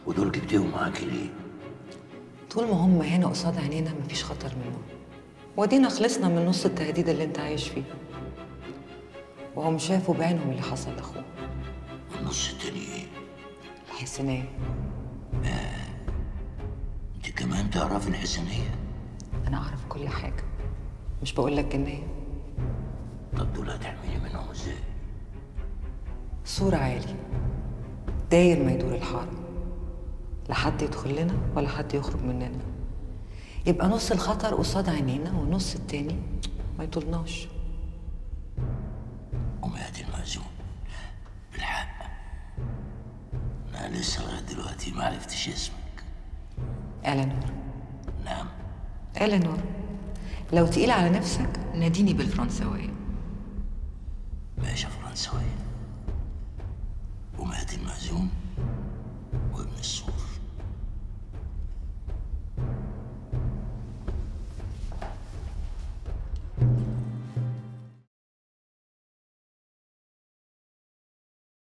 ودول جبتيهم معاكي ليه؟ طول ما هم هنا قصاد عينينا مفيش خطر منهم ودينا خلصنا من نص التهديد اللي انت عايش فيه وهم شافوا بعينهم اللي حصل لاخوه والنص التاني ايه؟ الحسنية انت كمان تعرفي الحسنية؟ انا اعرف كل حاجة مش بقول لك جنية طب دول هتحميني منهم ازاي؟ سور عالي داير ما يدور الحارة لا حد يدخل لنا ولا حد يخرج مننا يبقى نص الخطر قصاد عينينا والنص التاني ما يطولناش ومهدي المأذون بالحق انا لسه لغايه دلوقتي ما عرفتش اسمك إلينور نعم إلينور لو تقيل على نفسك ناديني بالفرنساوية باشا فرنساوية ومهدي المأذون